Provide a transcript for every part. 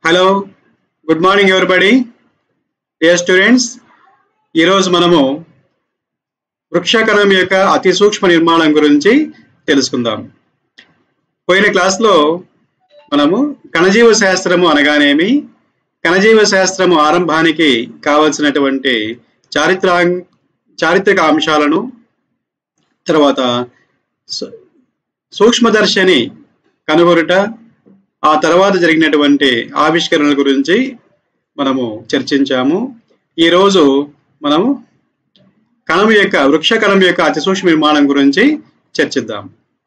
hello good morning everybody dear students ఈరోజు మనము వృక్షకణం యొక్క అతి సూక్ష్మ నిర్మాణం గురించి తెలుసుకుందాం పోయిన క్లాస్లో మనము కణజీవ శాస్త్రము అనగానేమి కణజీవ శాస్త్రము ఆరంభానికి కావలసినటువంటి చారిత్రా చారిత్రక అంశాలను తర్వాత సూ- సూక్ష్మదర్శిని కనుగొనుట ఆ తర్వాత జరిగినటువంటి ఆవిష్కరణల గురించి మనము చర్చించాము ఈరోజు మనము కణం యొక్క వృక్ష కణం యొక్క అతి సూక్ష్మ నిర్మాణం గురించి చర్చిద్దాం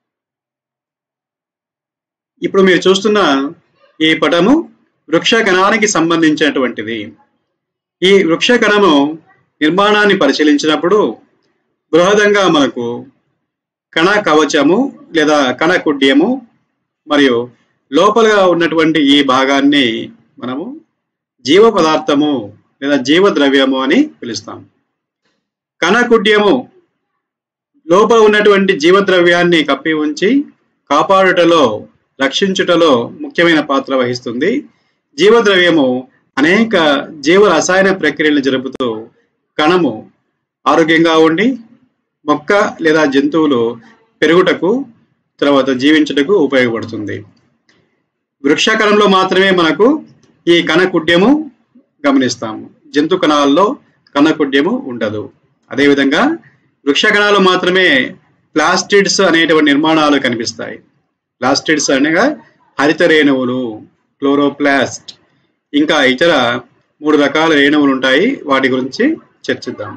ఇప్పుడు మీరు చూస్తున్న ఈ పటము వృక్ష కణానికి సంబంధించినటువంటిది ఈ వృక్ష కణము నిర్మాణాన్ని పరిశీలించినప్పుడు బృహదంగా మనకు కణ కవచము లేదా కణ కుడ్యము మరియు లోపలగా ఉన్నటువంటి ఈ భాగాన్ని మనము జీవ పదార్థము లేదా జీవ ద్రవ్యము అని పిలుస్తాం కణకుడ్యము లోపల ఉన్నటువంటి జీవ ద్రవ్యాన్ని కప్పి ఉంచి కాపాడుటలో రక్షించుటలో ముఖ్యమైన పాత్ర వహిస్తుంది జీవద్రవ్యము అనేక జీవ రసాయన ప్రక్రియలు జరుపుతూ కణము ఆరోగ్యంగా ఉండి మొక్క లేదా జంతువులు పెరుగుటకు తర్వాత జీవించుటకు ఉపయోగపడుతుంది వృక్షకణంలో మాత్రమే మనకు ఈ కణకుడ్యము గమనిస్తాము జంతు కణాల్లో కణకుడ్యము ఉండదు అదేవిధంగా వృక్ష కణాలు మాత్రమే ప్లాస్టిడ్స్ అనేటువంటి నిర్మాణాలు కనిపిస్తాయి ప్లాస్టిడ్స్ అనగా హరిత రేణువులు క్లోరోప్లాస్ట్ ఇంకా ఇతర మూడు రకాల రేణువులు ఉంటాయి వాటి గురించి చర్చిద్దాం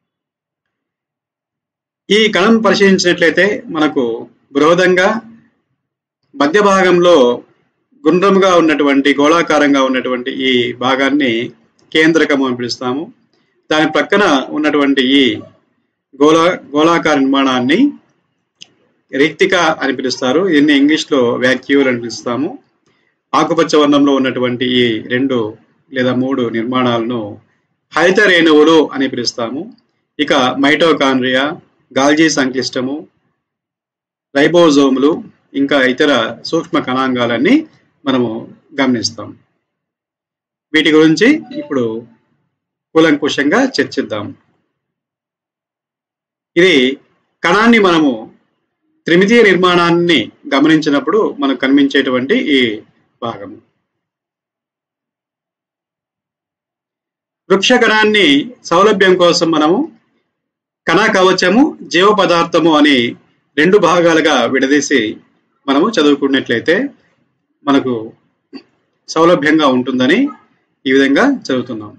ఈ కణం పరిశీలించినట్లయితే మనకు బృహదంగా మధ్య భాగంలో గుండ్రముగా ఉన్నటువంటి గోళాకారంగా ఉన్నటువంటి ఈ భాగాన్ని కేంద్రకము అని పిలుస్తాము దాని ప్రక్కన ఉన్నటువంటి ఈ గోళా గోళాకార నిర్మాణాన్ని రిక్తిక అని పిలుస్తారు దీన్ని ఇంగ్లీష్లో వ్యాక్యూల్ అని పిలుస్తాము ఆకుపచ్చ వర్ణంలో ఉన్నటువంటి ఈ రెండు లేదా మూడు నిర్మాణాలను హరిత రేణువులు అని పిలుస్తాము ఇక మైటోకాండ్రియా గాల్జీ సంక్లిష్టము రైబోజోములు ఇంకా ఇతర సూక్ష్మ కణాంగాలన్నీ మనము గమనిస్తాం వీటి గురించి ఇప్పుడు కూలంకుషంగా చర్చిద్దాం ఇది కణాన్ని మనము త్రిమితీయ నిర్మాణాన్ని గమనించినప్పుడు మనకు కనిపించేటువంటి ఈ భాగము వృక్ష కణాన్ని సౌలభ్యం కోసం మనము కణ కవచము జీవ పదార్థము అని రెండు భాగాలుగా విడదీసి మనము చదువుకున్నట్లయితే మనకు సౌలభ్యంగా ఉంటుందని ఈ విధంగా చదువుతున్నాం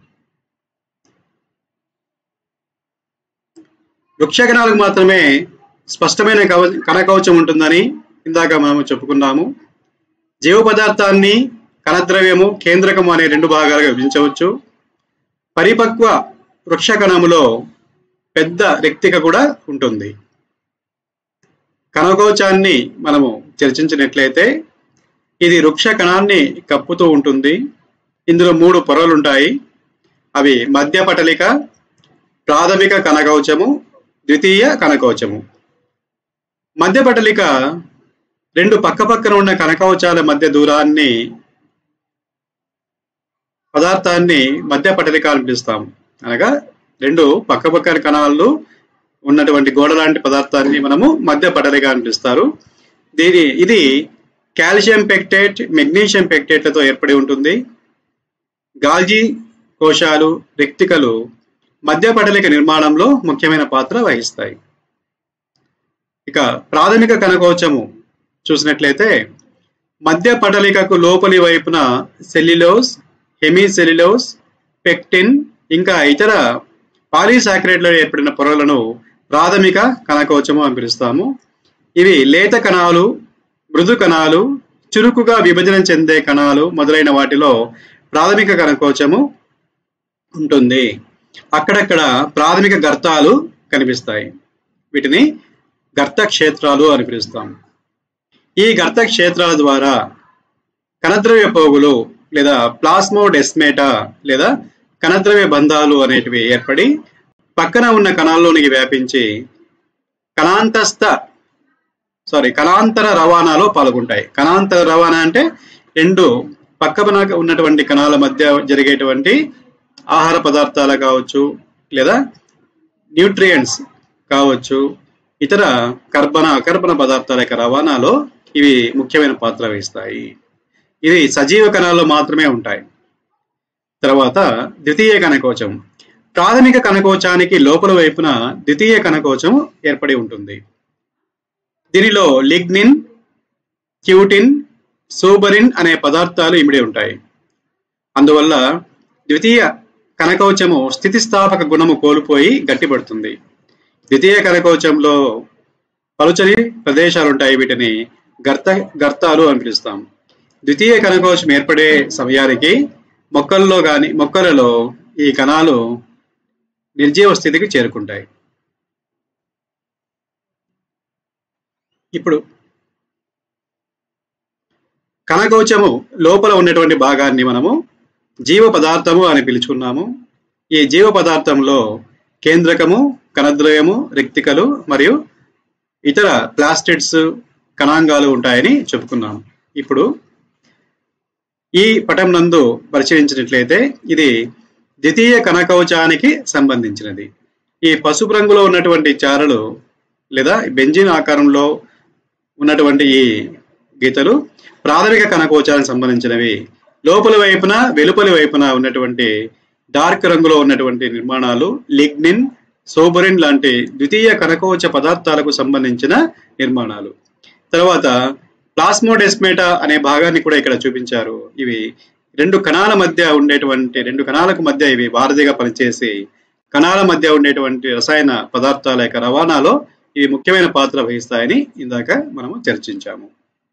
వృక్ష కణాలకు మాత్రమే స్పష్టమైన కవ కణ కవచం ఉంటుందని ఇందాక మనము చెప్పుకున్నాము జీవ పదార్థాన్ని కణద్రవ్యము కేంద్రకము అనే రెండు భాగాలుగా విభజించవచ్చు పరిపక్వ వృక్ష కణములో పెద్ద రెక్తిక కూడా ఉంటుంది కణకోచాన్ని మనము చర్చించినట్లయితే ఇది వృక్ష కణాన్ని కప్పుతూ ఉంటుంది ఇందులో మూడు పొరలు ఉంటాయి అవి మధ్య పటలిక ప్రాథమిక కణకవచము ద్వితీయ కణకవచము మధ్య పటలిక రెండు పక్కపక్కన ఉన్న కణకవచాల మధ్య దూరాన్ని పదార్థాన్ని మధ్య పటలిక అని పిలుస్తాం అనగా రెండు పక్కపక్కన కణాలు ఉన్నటువంటి గోడ లాంటి పదార్థాన్ని మనము మధ్య పటలిక అని పిలుస్తారు దీని ఇది కాల్షియం పెక్టేట్ మెగ్నీషియం పెక్టేట్లతో ఏర్పడి ఉంటుంది గాల్జీ కోశాలు రెక్తికలు మధ్య పటలిక నిర్మాణంలో ముఖ్యమైన పాత్ర వహిస్తాయి ఇక ప్రాథమిక కణకోచము చూసినట్లయితే మధ్య పటలికకు లోపలి వైపున సెల్యులోస్ హెమిసెల్యులోస్ పెక్టిన్ ఇంకా ఇతర పాలీసాక్రైడ్లో ఏర్పడిన పొరలను ప్రాథమిక కణకోచము అని పిలుస్తాము ఇవి లేత కణాలు మృదు కణాలు చురుకుగా విభజన చెందే కణాలు మొదలైన వాటిలో ప్రాథమిక కణకోచము ఉంటుంది అక్కడక్కడ ప్రాథమిక గర్తాలు కనిపిస్తాయి వీటిని గర్త క్షేత్రాలు అని పిలుస్తాం ఈ గర్త క్షేత్రాల ద్వారా కణద్రవ్య పోగులు లేదా ప్లాస్మోడెస్మేటా లేదా కణద్రవ్య బంధాలు అనేటివి ఏర్పడి పక్కన ఉన్న కణాల్లోనికి వ్యాపించి కణాంతస్థ సారీ కణాంతర రవాణాలో పాల్గొంటాయి కణాంతర రవాణా అంటే రెండు పక్కన ఉన్నటువంటి కణాల మధ్య జరిగేటువంటి ఆహార పదార్థాలు కావచ్చు లేదా న్యూట్రియంట్స్ కావచ్చు ఇతర కర్బన అకర్బన పదార్థాల యొక్క రవాణాలో ఇవి ముఖ్యమైన పాత్ర వహిస్తాయి ఇది సజీవ కణాల్లో మాత్రమే ఉంటాయి తర్వాత ద్వితీయ కణకోచం ప్రాథమిక కణకోచానికి లోపల వైపున ద్వితీయ కణకోచం ఏర్పడి ఉంటుంది దీనిలో లిగ్నిన్ క్యూటిన్ సూబరిన్ అనే పదార్థాలు ఇమిడి ఉంటాయి అందువల్ల ద్వితీయ కణకవచము స్థితిస్థాపక గుణము కోల్పోయి గట్టిపడుతుంది ద్వితీయ కణకవచంలో పలుచని ప్రదేశాలు ఉంటాయి వీటిని గర్త గర్తాలు అని పిలుస్తాం ద్వితీయ కణకోశం ఏర్పడే సమయానికి మొక్కల్లో గాని మొక్కలలో ఈ కణాలు నిర్జీవ స్థితికి చేరుకుంటాయి ఇప్పుడు కణకవచము లోపల ఉన్నటువంటి భాగాన్ని మనము జీవ పదార్థము అని పిలుచుకున్నాము ఈ జీవ పదార్థంలో కేంద్రకము కణద్రయము రిక్తికలు మరియు ఇతర ప్లాస్టిడ్స్ కణాంగాలు ఉంటాయని చెప్పుకున్నాము ఇప్పుడు ఈ పటం నందు పరిశీలించినట్లయితే ఇది ద్వితీయ కణకవచానికి సంబంధించినది ఈ పసుపు రంగులో ఉన్నటువంటి చారలు లేదా బెంజిన్ ఆకారంలో ఉన్నటువంటి ఈ గీతలు ప్రాథమిక కణకోచానికి సంబంధించినవి లోపలి వైపున వెలుపలి వైపున ఉన్నటువంటి డార్క్ రంగులో ఉన్నటువంటి నిర్మాణాలు లిగ్నిన్ సోబరిన్ లాంటి ద్వితీయ కణకోచ పదార్థాలకు సంబంధించిన నిర్మాణాలు తర్వాత ప్లాస్మోడెస్మేటా అనే భాగాన్ని కూడా ఇక్కడ చూపించారు ఇవి రెండు కణాల మధ్య ఉండేటువంటి రెండు కణాలకు మధ్య ఇవి వారధిగా పనిచేసి కణాల మధ్య ఉండేటువంటి రసాయన పదార్థాల యొక్క రవాణాలో ఇవి ముఖ్యమైన పాత్ర వహిస్తాయని ఇందాక మనము చర్చించాము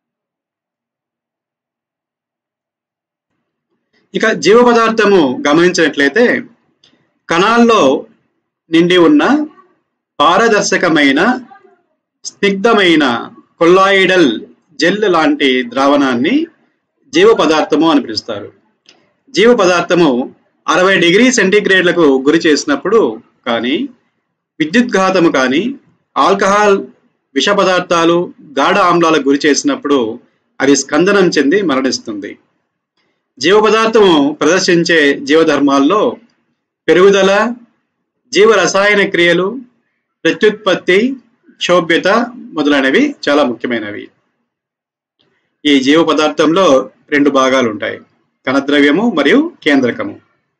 ఇక జీవ పదార్థము గమనించినట్లయితే కణాల్లో నిండి ఉన్న పారదర్శకమైన స్నిగ్ధమైన కొల్లాయిడల్ జెల్ లాంటి ద్రావణాన్ని జీవ పదార్థము అని పిలుస్తారు జీవ పదార్థము అరవై డిగ్రీ సెంటీగ్రేడ్లకు గురి చేసినప్పుడు కానీ విద్యుద్ఘాతము కానీ ఆల్కహాల్ విష పదార్థాలు గాఢ ఆమ్లాలకు గురి చేసినప్పుడు అది స్కందనం చెంది మరణిస్తుంది జీవ పదార్థము ప్రదర్శించే జీవధర్మాల్లో పెరుగుదల జీవ రసాయన క్రియలు ప్రత్యుత్పత్తి క్షోభ్యత మొదలైనవి చాలా ముఖ్యమైనవి ఈ జీవ పదార్థంలో రెండు భాగాలు ఉంటాయి కణద్రవ్యము మరియు కేంద్రకము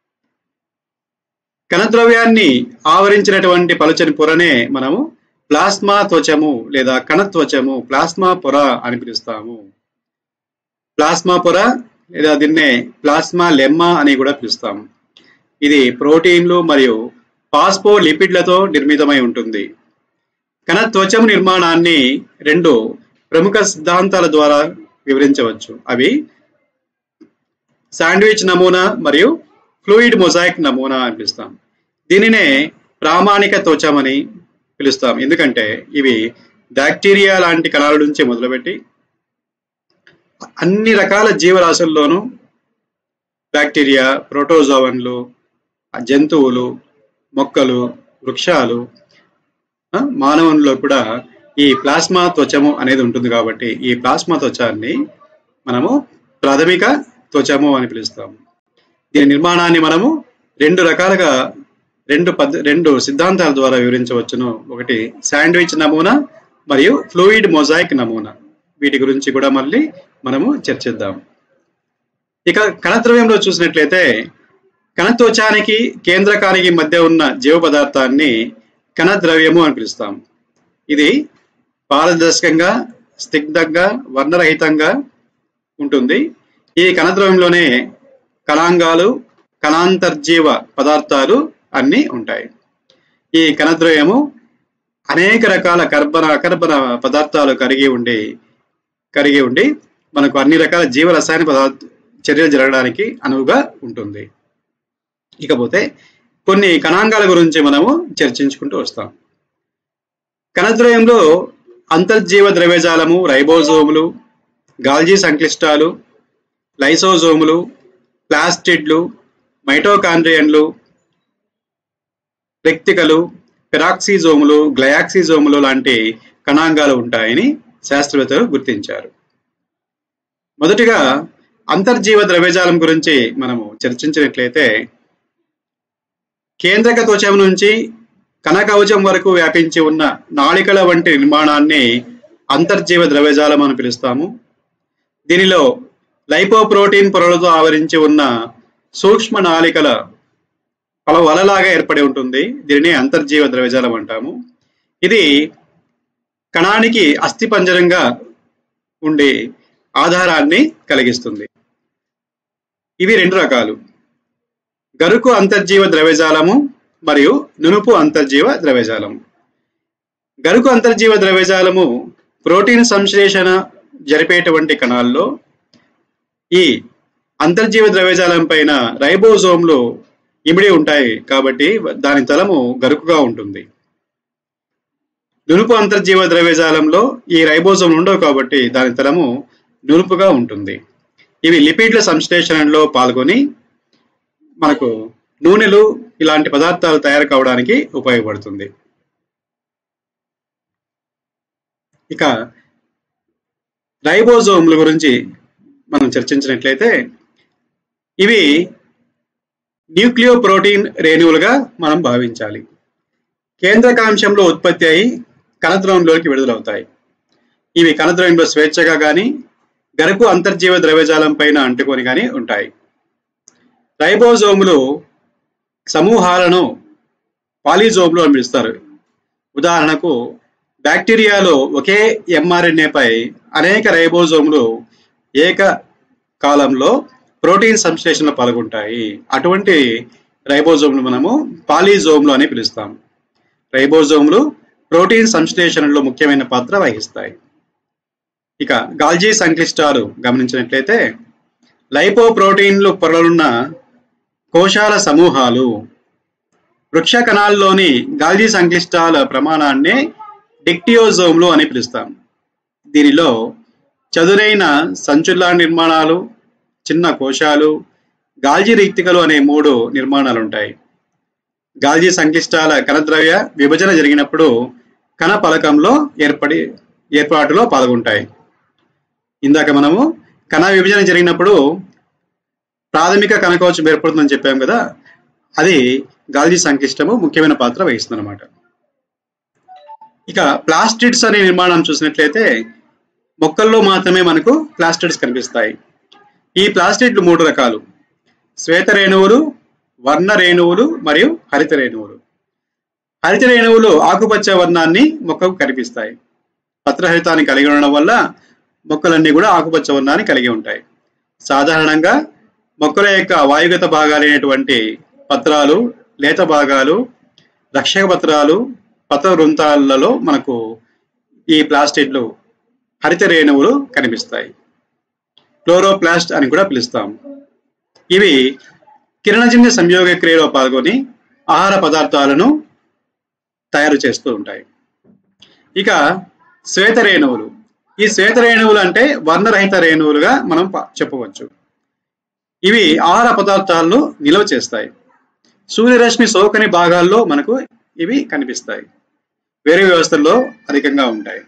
కణద్రవ్యాన్ని ఆవరించినటువంటి పలుచని పొరనే మనము ప్లాస్మా త్వచము లేదా కణత్వచము ప్లాస్మా పొర అని పిలుస్తాము ప్లాస్మా పొర లేదా దీన్నే ప్లాస్మా లెమ్మా అని కూడా పిలుస్తాము ఇది ప్రోటీన్లు మరియు పాస్పో లిపిడ్లతో నిర్మితమై ఉంటుంది కణ త్వచము నిర్మాణాన్ని రెండు ప్రముఖ సిద్ధాంతాల ద్వారా వివరించవచ్చు అవి శాండ్విచ్ నమూనా మరియు ఫ్లూయిడ్ మొజాయిక్ నమూనా అని పిలుస్తాం దీనినే ప్రామాణిక త్వచమని పిలుస్తాం ఎందుకంటే ఇవి బ్యాక్టీరియా లాంటి కణాల నుంచి మొదలుపెట్టి అన్ని రకాల జీవరాశుల్లోనూ బ్యాక్టీరియా ప్రోటోజోవన్లు జంతువులు మొక్కలు వృక్షాలు ఆ, మానవునిలో కూడా ఈ ప్లాస్మా త్వచము అనేది ఉంటుంది కాబట్టి ఈ ప్లాస్మా త్వచాన్ని మనము ప్రాథమిక త్వచము అని పిలుస్తాము దీని నిర్మాణాన్ని మనము రెండు రకాలుగా రెండు పద్ధ రెండు సిద్ధాంతాల ద్వారా వివరించవచ్చును ఒకటి శాండ్విచ్ నమూనా మరియు ఫ్లూయిడ్ మొజాయిక్ నమూనా వీటి గురించి కూడా మళ్ళీ మనము చర్చిద్దాం ఇక కణద్రవ్యంలో చూసినట్లయితే కణత్వచానికి కేంద్రకానికి మధ్య ఉన్న జీవ పదార్థాన్ని కణద్రవ్యము అని పిలుస్తాం ఇది పారదర్శకంగా స్నిగ్ధంగా వర్ణరహితంగా ఉంటుంది ఈ కణద్రవ్యంలోనే కణాంగాలు కణాంతర్జీవ పదార్థాలు అన్నీ ఉంటాయి ఈ కణద్రవ్యము అనేక రకాల కర్బన అకర్బన పదార్థాలు కరిగి ఉండి కరిగి ఉండి మనకు అన్ని రకాల జీవ రసాయన పదార్థ చర్యలు జరగడానికి అనువుగా ఉంటుంది ఇకపోతే కొన్ని కణాంగాల గురించి మనము చర్చించుకుంటూ వస్తాం కణద్రయంలో అంతర్జీవ ద్రవ్యజాలము రైబోజోములు గాల్జీ సంక్లిష్టాలు లైసోజోములు ప్లాస్టిడ్లు మైటోకాండ్రియన్లు రెక్తికలు పెరాక్సిజోములు గ్లయాక్సిజోములు లాంటి కణాంగాలు ఉంటాయని శాస్త్రవేత్తలు గుర్తించారు మొదటిగా అంతర్జీవ ద్రవ్యజాలం గురించి మనము చర్చించినట్లయితే కేంద్రక త్వచం నుంచి కనకవచం వరకు వ్యాపించి ఉన్న నాళికల వంటి నిర్మాణాన్ని అంతర్జీవ ద్రవ్యజాలం అని పిలుస్తాము దీనిలో లైపోప్రోటీన్ పొరలతో ఆవరించి ఉన్న సూక్ష్మ నాళికల పల వలలాగా ఏర్పడి ఉంటుంది దీనిని అంతర్జీవ ద్రవ్యజాలం అంటాము ఇది కణానికి అస్థిపంజరంగా ఉండే ఆధారాన్ని కలిగిస్తుంది ఇవి రెండు రకాలు గరుకు అంతర్జీవ ద్రవ్యజాలము మరియు నునుపు అంతర్జీవ ద్రవ్యజాలము గరుకు అంతర్జీవ ద్రవ్యజాలము ప్రోటీన్ సంశ్లేషణ జరిపేటువంటి కణాల్లో ఈ అంతర్జీవ ద్రవ్యజాలం పైన రైబోజోమ్లు ఇమిడి ఉంటాయి కాబట్టి దాని తలము గరుకుగా ఉంటుంది నునుపు అంతర్జీవ ద్రవ్యజాలంలో ఈ రైబోజోమ్ ఉండవు కాబట్టి దాని తలము నునుపుగా ఉంటుంది ఇవి లిపిడ్ల సంశ్లేషణలో పాల్గొని మనకు నూనెలు ఇలాంటి పదార్థాలు తయారు కావడానికి ఉపయోగపడుతుంది ఇక రైబోజోమ్ల గురించి మనం చర్చించినట్లయితే ఇవి న్యూక్లియో ప్రోటీన్ రేణువులుగా మనం భావించాలి కేంద్రకాంశంలో ఉత్పత్తి అయి కణద్రవంలోకి విడుదలవుతాయి ఇవి కణద్రవంలో స్వేచ్ఛగా కానీ గరుకు అంతర్జీవ ద్రవ్యజాలం పైన అంటుకొని కానీ ఉంటాయి రైబోజోములు సమూహాలను పాలిజోమ్లు అని పిలుస్తారు ఉదాహరణకు బ్యాక్టీరియాలో ఒకే ఎంఆర్ఎన్ఏపై అనేక రైబోజోములు ఏక కాలంలో ప్రోటీన్ సంశ్లేషణలో పాల్గొంటాయి అటువంటి రైబోజోమ్లు మనము పాలిజోమ్లు అని పిలుస్తాం రైబోజోమ్లు ప్రోటీన్ సంశ్లేషణలో ముఖ్యమైన పాత్ర వహిస్తాయి ఇక గాల్జీ సంక్లిష్టాలు గమనించినట్లయితే లైపో ప్రోటీన్లు పొరలున్న కోశాల సమూహాలు వృక్ష కణాల్లోని గాల్జీ సంక్లిష్టాల ప్రమాణాన్ని డిక్టియోజోమ్లు అని పిలుస్తాం దీనిలో చదునైన సంచుల నిర్మాణాలు చిన్న కోశాలు గాల్జీ రిక్తికలు అనే మూడు నిర్మాణాలు ఉంటాయి గాల్జీ సంక్లిష్టాల కణద్రవ్య విభజన జరిగినప్పుడు కణ పలకంలో ఏర్పడి ఏర్పాటులో పాల్గొంటాయి ఇందాక మనము కణ విభజన జరిగినప్పుడు ప్రాథమిక కణకవచం ఏర్పడుతుందని చెప్పాం కదా అది గాల్జీ సంక్లిష్టము ముఖ్యమైన పాత్ర వహిస్తుంది అనమాట ఇక ప్లాస్టిడ్స్ అనే నిర్మాణం చూసినట్లయితే మొక్కల్లో మాత్రమే మనకు ప్లాస్టిడ్స్ కనిపిస్తాయి ఈ ప్లాస్టిడ్లు మూడు రకాలు శ్వేత రేణువులు వర్ణ రేణువులు మరియు హరిత రేణువులు హరిత రేణువులు ఆకుపచ్చ వర్ణాన్ని మొక్కకు కనిపిస్తాయి పత్రహరితాన్ని కలిగి ఉండడం వల్ల మొక్కలన్నీ కూడా ఆకుపచ్చ వర్ణాన్ని కలిగి ఉంటాయి సాధారణంగా మొక్కల యొక్క వాయుగత భాగాలైనటువంటి పత్రాలు లేత భాగాలు రక్షక పత్రాలు పత్ర వృంతాలలో మనకు ఈ ప్లాస్టిడ్లు హరిత రేణువులు కనిపిస్తాయి క్లోరోప్లాస్ట్ అని కూడా పిలుస్తాం ఇవి కిరణజన్య సంయోగ క్రియలో పాల్గొని ఆహార పదార్థాలను తయారు చేస్తూ ఉంటాయి ఇక శ్వేత రేణువులు ఈ శ్వేత రేణువులు అంటే వర్ణరహిత రేణువులుగా మనం ప- చెప్పవచ్చు ఇవి ఆహార పదార్థాలను నిల్వ చేస్తాయి సూర్యరశ్మి సోకని భాగాల్లో మనకు ఇవి కనిపిస్తాయి వేరే వ్యవస్థల్లో అధికంగా ఉంటాయి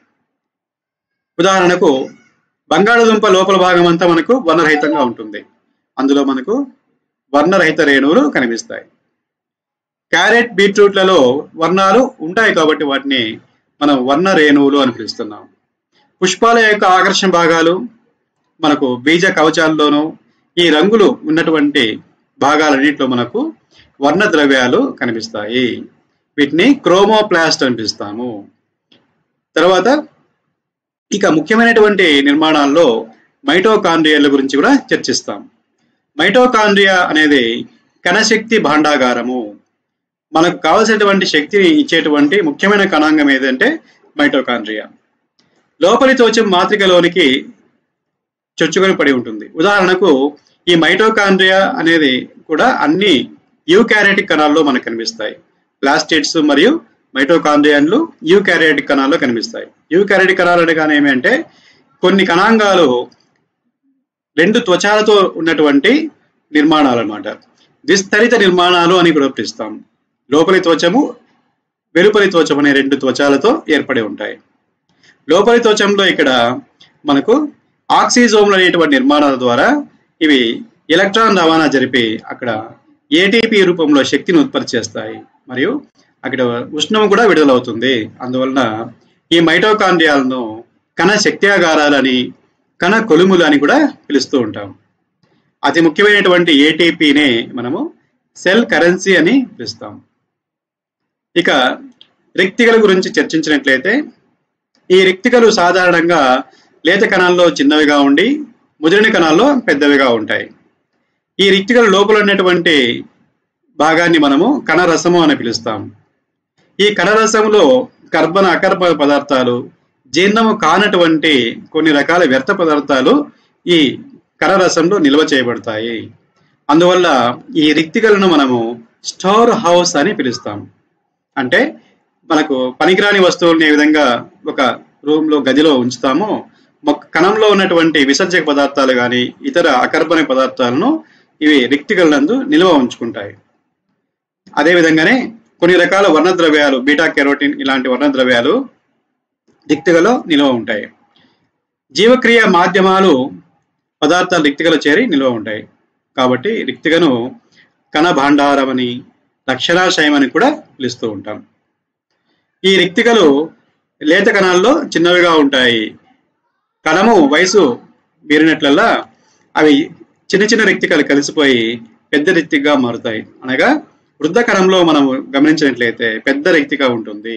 ఉదాహరణకు బంగాళదుంప లోపల భాగం అంతా మనకు వర్ణరహితంగా ఉంటుంది అందులో మనకు వర్ణరహిత రేణువులు కనిపిస్తాయి క్యారెట్ బీట్రూట్లలో వర్ణాలు ఉంటాయి కాబట్టి వాటిని మనం వర్ణ రేణువులు అని పిలుస్తున్నాం పుష్పాల యొక్క ఆకర్షణ భాగాలు మనకు బీజ కవచాల్లోనూ ఈ రంగులు ఉన్నటువంటి భాగాలన్నింటిలో మనకు వర్ణ ద్రవ్యాలు కనిపిస్తాయి వీటిని క్రోమోప్లాస్ట్ అని పిలుస్తాము తర్వాత ఇక ముఖ్యమైనటువంటి నిర్మాణాల్లో మైటోకాండ్రియాల గురించి కూడా చర్చిస్తాం మైటోకాండ్రియా అనేది కణశక్తి భాండాగారము మనకు కావలసినటువంటి శక్తిని ఇచ్చేటువంటి ముఖ్యమైన కణాంగం ఏదంటే మైటోకాండ్రియా లోపలి తోచం మాత్రికలోనికి చొచ్చుకొని పడి ఉంటుంది ఉదాహరణకు ఈ మైటోకాండ్రియా అనేది కూడా అన్ని యూకారియాటిక్ కణాల్లో మనకు కనిపిస్తాయి ప్లాస్టిడ్స్ మరియు మైటోకాండ్రియాన్లు యూకారియాటిక్ కణాల్లో కనిపిస్తాయి యూకారియాటిక్ కణాలు అనగానే ఏమి అంటే కొన్ని కణాంగాలు రెండు త్వచాలతో ఉన్నటువంటి నిర్మాణాలు అన్నమాట విస్తరిత నిర్మాణాలు అని కూడా పిలుస్తాం లోపలి త్వచము వెలుపలి త్వచం అనే రెండు త్వచాలతో ఏర్పడి ఉంటాయి లోపలి త్వచంలో ఇక్కడ మనకు ఆక్సిజోమ్లు అనేటువంటి నిర్మాణాల ద్వారా ఇవి ఎలక్ట్రాన్ రవాణా జరిపి అక్కడ ఏటీపీ రూపంలో శక్తిని ఉత్పత్తి చేస్తాయి మరియు అక్కడ ఉష్ణం కూడా విడుదలవుతుంది అందువలన ఈ మైటోకాండ్రియాలను కణ శక్త్యాగారాలని కణ కొలుములు అని కూడా పిలుస్తూ ఉంటాం అతి ముఖ్యమైనటువంటి ఏటీపీనే మనము సెల్ కరెన్సీ అని పిలుస్తాం ఇక రిక్తికల గురించి చర్చించినట్లయితే ఈ రిక్తికలు సాధారణంగా లేత కణాల్లో చిన్నవిగా ఉండి ముదిరిన కణాల్లో పెద్దవిగా ఉంటాయి ఈ రిక్తికల లోపల ఉన్నటువంటి భాగాన్ని మనము కణరసము అని పిలుస్తాం ఈ కణరసములో కర్బన అకర్బన పదార్థాలు జీర్ణము కానటువంటి కొన్ని రకాల వ్యర్థ పదార్థాలు ఈ కణరసంలో నిల్వ చేయబడతాయి అందువల్ల ఈ రిక్తికలను మనము స్టోర్ హౌస్ అని పిలుస్తాం అంటే మనకు పనికిరాని వస్తువుల్ని ఏ విధంగా ఒక రూమ్ లో గదిలో ఉంచుతామో మొక్క కణంలో ఉన్నటువంటి విసర్జక పదార్థాలు కానీ ఇతర అకర్బన పదార్థాలను ఇవి రిక్తికలందు నిల్వ ఉంచుకుంటాయి అదే విధంగానే కొన్ని రకాల వర్ణద్రవ్యాలు బీటా కెరోటిన్ ఇలాంటి వర్ణద్రవ్యాలు రిక్తికలో నిల్వ ఉంటాయి జీవక్రియ మాధ్యమాలు పదార్థాలు రిక్తికలో చేరి నిల్వ ఉంటాయి కాబట్టి రిక్తికను కణ భాండారం అని రక్షణాశయం అని కూడా పిలుస్తూ ఉంటాం ఈ రిక్తికలు లేత కణాల్లో చిన్నవిగా ఉంటాయి కణము వయసు మీరినట్లల్లా అవి చిన్న చిన్న రిక్తికలు కలిసిపోయి పెద్ద రిక్తిగా మారుతాయి అనగా వృద్ధ కణంలో మనం గమనించినట్లయితే పెద్ద రిక్తిగా ఉంటుంది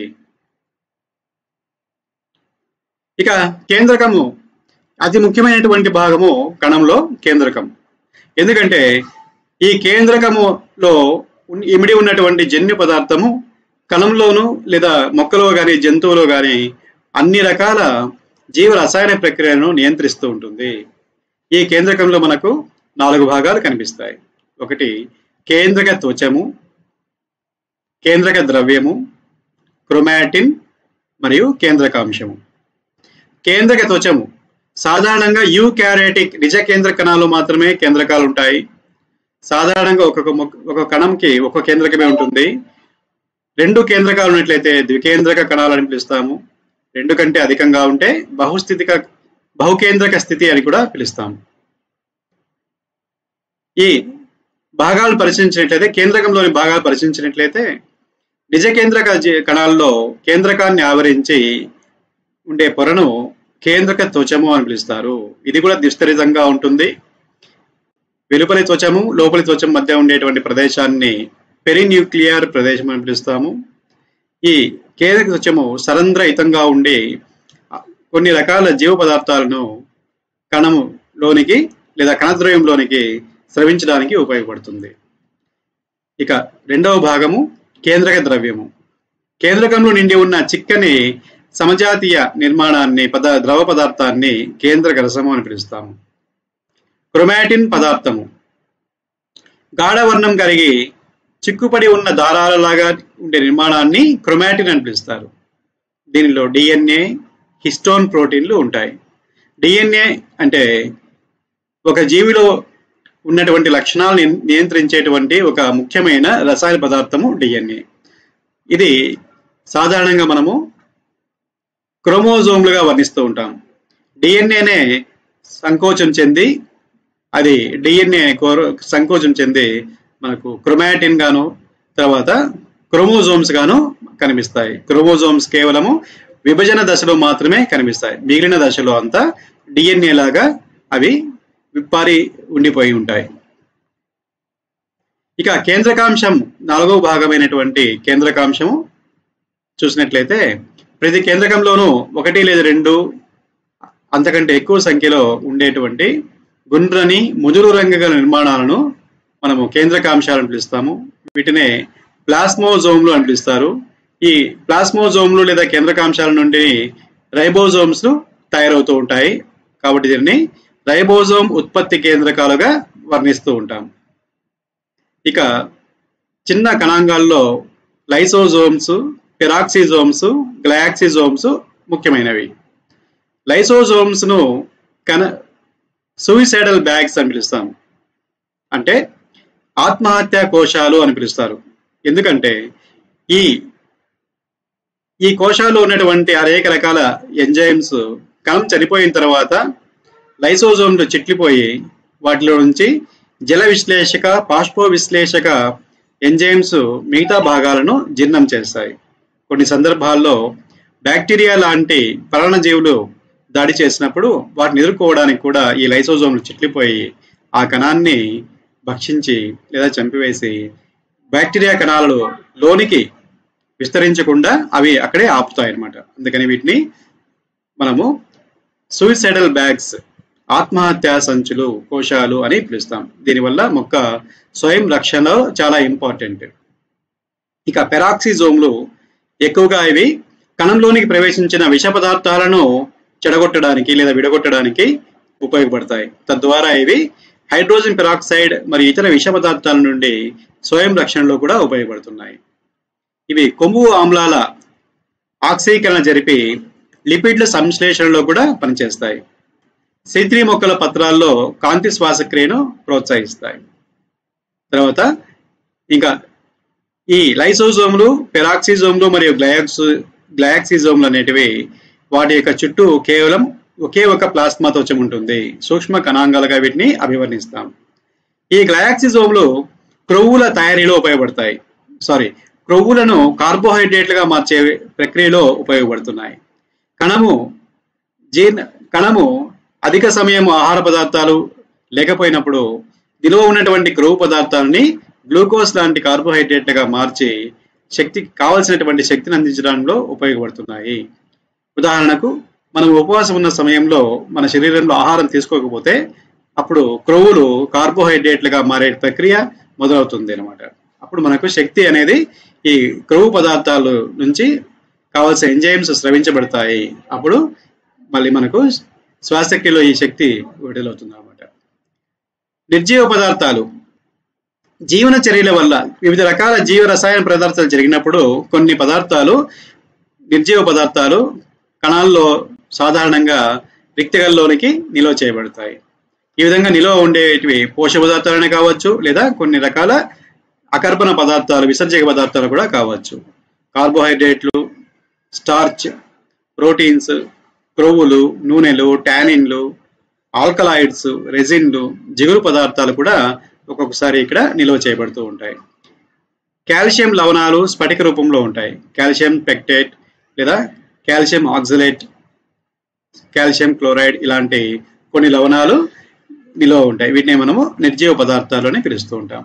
ఇక కేంద్రకము అతి ముఖ్యమైనటువంటి భాగము కణంలో కేంద్రకం ఎందుకంటే ఈ కేంద్రకములో ఉన్- ఇమిడి ఉన్నటువంటి జన్యు పదార్థము కణంలోను లేదా మొక్కలో కానీ జంతువులో కానీ అన్ని రకాల జీవ రసాయన ప్రక్రియలను నియంత్రిస్తూ ఉంటుంది ఈ కేంద్రకంలో మనకు నాలుగు భాగాలు కనిపిస్తాయి ఒకటి కేంద్రక త్వచము కేంద్రక ద్రవ్యము క్రొమాటిన్ మరియు కేంద్రకాంశము కేంద్రక త్వచము సాధారణంగా యూ క్యారేటిక్ నిజ కేంద్ర కణాలు మాత్రమే కేంద్రకాలు ఉంటాయి సాధారణంగా ఒక్కొక్క మొక్క- ఒక కణంకి ఒక కేంద్రకమే ఉంటుంది రెండు కేంద్రకాలు ఉన్నట్లయితే ద్వికేంద్రక కణాలు అని పిలుస్తాము రెండు కంటే అధికంగా ఉంటే బహుస్థితిక బహుకేంద్రక స్థితి అని కూడా పిలుస్తాము ఈ భాగాలు పరిశీలించినట్లయితే కేంద్రకంలోని భాగాలు పరిశీలించినట్లయితే నిజ కేంద్రక జీ- కణాల్లో కేంద్రకాన్ని ఆవరించి ఉండే పొరను కేంద్రక త్వచము అని పిలుస్తారు ఇది కూడా విస్తరితంగా ఉంటుంది వెలుపలి త్వచము లోపలి త్వచం మధ్య ఉండేటువంటి ప్రదేశాన్ని పెరిన్యూక్లియర్ ప్రదేశం అని పిలుస్తాము ఈ కేంద్రక త్వచము సరంధ్రహితంగా ఉండి ఆ, కొన్ని రకాల జీవ పదార్థాలను కణములోనికి లేదా కణద్రవ్యంలోనికి స్రవించడానికి ఉపయోగపడుతుంది ఇక రెండవ భాగము కేంద్రక ద్రవ్యము కేంద్రకంలో నిండి ఉన్న చిక్కని సమజాతీయ నిర్మాణాన్ని పద ద్రవ పదార్థాన్ని కేంద్రక రసము అని పిలుస్తాము క్రొమాటిన్ పదార్థము గాఢవర్ణం కలిగి చిక్కుపడి ఉన్న దారాలలాగా ఉండే నిర్మాణాన్ని క్రొమాటిన్ అని పిలుస్తారు దీనిలో డిఎన్ఏ హిస్టోన్ ప్రోటీన్లు ఉంటాయి డిఎన్ఏ అంటే ఒక జీవిలో ఉన్నటువంటి లక్షణాలను నియంత్రించేటువంటి ఒక ముఖ్యమైన రసాయన పదార్థము డిఎన్ఏ ఇది సాధారణంగా మనము క్రోమోజోమ్లుగా వర్ణిస్తూ ఉంటాం డిఎన్ఏనే సంకోచం చెంది అది డిఎన్ఏ సంకోచం చెంది మనకు క్రొమాటిన్ గాను తర్వాత క్రోమోజోమ్స్ గాను కనిపిస్తాయి క్రోమోజోమ్స్ కేవలము విభజన దశలో మాత్రమే కనిపిస్తాయి మిగిలిన దశలో అంతా డిఎన్ఏ లాగా అవి విప్పారి ఉండిపోయి ఉంటాయి ఇక కేంద్రకాంశం నాలుగవ భాగమైనటువంటి కేంద్రకాంశము చూసినట్లయితే ప్రతి కేంద్రకంలోనూ ఒకటి లేదా రెండు అంతకంటే ఎక్కువ సంఖ్యలో ఉండేటువంటి గుండ్రని ముదురు రంగు గల నిర్మాణాలను మనము కేంద్రకాంశాలను పిలుస్తాము వీటినే ప్లాస్మోజోమ్లు అని పిలుస్తారు ఈ ప్లాస్మోజోమ్లు లేదా కేంద్రకాంశాల నుండి రైబోజోమ్స్ తయారవుతూ ఉంటాయి కాబట్టి దీన్ని రైబోజోమ్ ఉత్పత్తి కేంద్రకాలుగా వర్ణిస్తూ ఉంటాం ఇక చిన్న కణాంగాల్లో లైసోజోమ్స్ పెరాక్సిజోమ్స్ గ్లయాక్సిజోమ్స్ ముఖ్యమైనవి లైసోజోమ్స్ ను కన సూయిసైడల్ బ్యాగ్స్ అని పిలుస్తాం అంటే ఆత్మహత్య కోశాలు అని పిలుస్తారు ఎందుకంటే ఈ ఈ కోశాల్లో ఉన్నటువంటి అనేక రకాల ఎంజైమ్స్ కణం చనిపోయిన తర్వాత లైసోజోమ్లు చిట్లిపోయి వాటిలో నుంచి జల విశ్లేషక పాష్పో విశ్లేషక ఎంజైమ్స్ మిగతా భాగాలను జీర్ణం చేస్తాయి కొన్ని సందర్భాల్లో బ్యాక్టీరియా లాంటి పరాణజీవులు దాడి చేసినప్పుడు వాటిని ఎదుర్కోవడానికి కూడా ఈ లైసోజోమ్లు చిట్లిపోయి ఆ కణాన్ని భక్షించి లేదా చంపివేసి బ్యాక్టీరియా కణాలు లోనికి విస్తరించకుండా అవి అక్కడే ఆపుతాయి అన్నమాట అందుకని వీటిని మనము సూయిసైడల్ బ్యాగ్స్ ఆత్మహత్యా సంచులు కోశాలు అని పిలుస్తాం దీనివల్ల మొక్క స్వయం రక్షణలో చాలా ఇంపార్టెంట్ ఇక పెరాక్సిజోమ్లు ఎక్కువగా ఇవి కణంలోనికి ప్రవేశించిన విష పదార్థాలను చెడగొట్టడానికి లేదా విడగొట్టడానికి ఉపయోగపడతాయి తద్వారా ఇవి హైడ్రోజన్ పెరాక్సైడ్ మరియు ఇతర విష పదార్థాల నుండి స్వయం రక్షణలో కూడా ఉపయోగపడుతున్నాయి ఇవి కొవ్వు ఆమ్లాల ఆక్సీకరణ జరిపి లిపిడ్ల సంశ్లేషణలో కూడా పనిచేస్తాయి శైత్రీ మొక్కల పత్రాల్లో కాంతి శ్వాసక్రియను ప్రోత్సహిస్తాయి తర్వాత ఇంకా ఈ లైసోజోములు పెరాక్సిజోములు మరియు గ్లయాక్స్ గ్లయాక్సిజోములు అనేటివి వాటి యొక్క చుట్టూ కేవలం ఒకే ఒక ప్లాస్మా త్వచం ఉంటుంది సూక్ష్మ కణాంగాలుగా వీటిని అభివర్ణిస్తాం ఈ గ్లయాక్సిజోములు క్రొవ్వుల తయారీలో ఉపయోగపడతాయి సారీ క్రొవ్వులను కార్బోహైడ్రేట్లుగా మార్చే ప్రక్రియలో ఉపయోగపడుతున్నాయి కణము జీర్ణ కణము అధిక సమయం ఆహార పదార్థాలు లేకపోయినప్పుడు నిల్వ ఉన్నటువంటి క్రొవ్వు పదార్థాలని గ్లూకోజ్ లాంటి కార్బోహైడ్రేట్లుగా మార్చి శక్తికి కావలసినటువంటి శక్తిని అందించడంలో ఉపయోగపడుతున్నాయి ఉదాహరణకు మనం ఉపవాసం ఉన్న సమయంలో మన శరీరంలో ఆహారం తీసుకోకపోతే అప్పుడు క్రొవ్వులు కార్బోహైడ్రేట్లుగా మారే ప్రక్రియ మొదలవుతుంది అనమాట అప్పుడు మనకు శక్తి అనేది ఈ క్రొవ్వు పదార్థాల నుంచి కావాల్సిన ఎంజైమ్స్ స్రవించబడతాయి అప్పుడు మళ్ళీ మనకు శ్వాసక్రియలో ఈ శక్తి విడుదలవుతుంది అనమాట నిర్జీవ పదార్థాలు జీవన చర్యల వల్ల వివిధ రకాల జీవ రసాయన పదార్థాలు జరిగినప్పుడు కొన్ని పదార్థాలు నిర్జీవ పదార్థాలు కణాల్లో సాధారణంగా రిక్తికల్లోనికి నిల్వ చేయబడతాయి ఈ విధంగా నిల్వ ఉండేటివి పోషక పదార్థాలనే కావచ్చు లేదా కొన్ని రకాల అకర్బన పదార్థాలు విసర్జక పదార్థాలు కూడా కావచ్చు కార్బోహైడ్రేట్లు స్టార్చ్ ప్రోటీన్స్ క్రొవ్వులు నూనెలు టానిన్లు ఆల్కలాయిడ్స్ రెజిన్లు జిగురు పదార్థాలు కూడా ఒక్కొక్కసారి ఇక్కడ నిల్వ చేయబడుతూ ఉంటాయి కాల్షియం లవణాలు స్ఫటిక రూపంలో ఉంటాయి కాల్షియం పెక్టేట్ లేదా కాల్షియం ఆక్సలేట్ కాల్షియం క్లోరైడ్ ఇలాంటి కొన్ని లవణాలు నిల్వ ఉంటాయి వీటిని మనము నిర్జీవ పదార్థాలు అని పిలుస్తూ ఉంటాం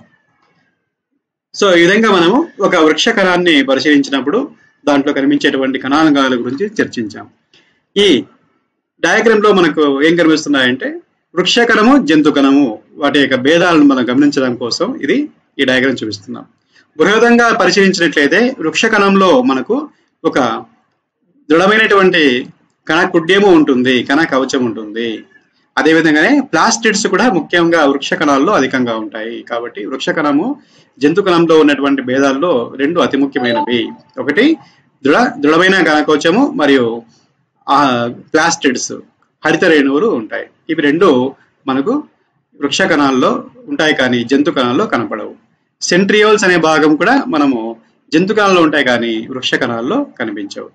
సో ఈ విధంగా మనము ఒక వృక్ష కణాన్ని పరిశీలించినప్పుడు దాంట్లో కనిపించేటువంటి కణాంగాల గురించి చర్చించాం ఈ డయాగ్రామ్ లో మనకు ఏం కనిపిస్తున్నాయంటే వృక్ష కణము జంతు కణము వాటి యొక్క భేదాలను మనం గమనించడం కోసం ఇది ఈ డయాగ్రామ్ చూపిస్తున్నాం బృహదంగా పరిశీలించినట్లయితే వృక్ష కణంలో మనకు ఒక దృఢమైనటువంటి కణ కుడ్యము ఉంటుంది కణ కవచం ఉంటుంది అదేవిధంగానే ప్లాస్టిడ్స్ కూడా ముఖ్యంగా వృక్ష కణాల్లో అధికంగా ఉంటాయి కాబట్టి వృక్ష కణము జంతు కణంలో ఉన్నటువంటి భేదాల్లో రెండు అతి ముఖ్యమైనవి ఒకటి దృఢ దృఢమైన కణకోచము మరియు ఆ ప్లాస్టిడ్స్ హరిత రేణువులు ఉంటాయి ఇవి రెండు మనకు వృక్ష కణాల్లో ఉంటాయి కానీ జంతు కణాల్లో కనపడవు సెంట్రియోల్స్ అనే భాగం కూడా మనము జంతు కణాల్లో ఉంటాయి కానీ వృక్ష కణాల్లో కనిపించవు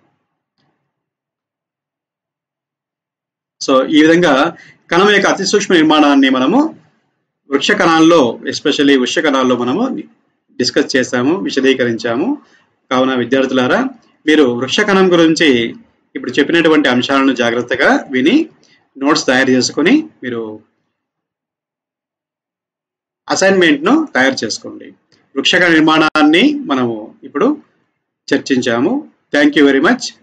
సో ఈ విధంగా కణం యొక్క అతి సూక్ష్మ నిర్మాణాన్ని మనము వృక్ష కణాల్లో ఎస్పెషల్లీ వృక్ష కణాల్లో మనము డిస్కస్ చేశాము విశదీకరించాము కావున విద్యార్థులారా మీరు వృక్ష కణం గురించి ఇప్పుడు చెప్పినటువంటి అంశాలను జాగ్రత్తగా విని నోట్స్ తయారు చేసుకొని మీరు అసైన్మెంట్ను తయారు చేసుకోండి వృక్షక నిర్మాణాన్ని మనము ఇప్పుడు చర్చించాము థ్యాంక్ యూ వెరీ మచ్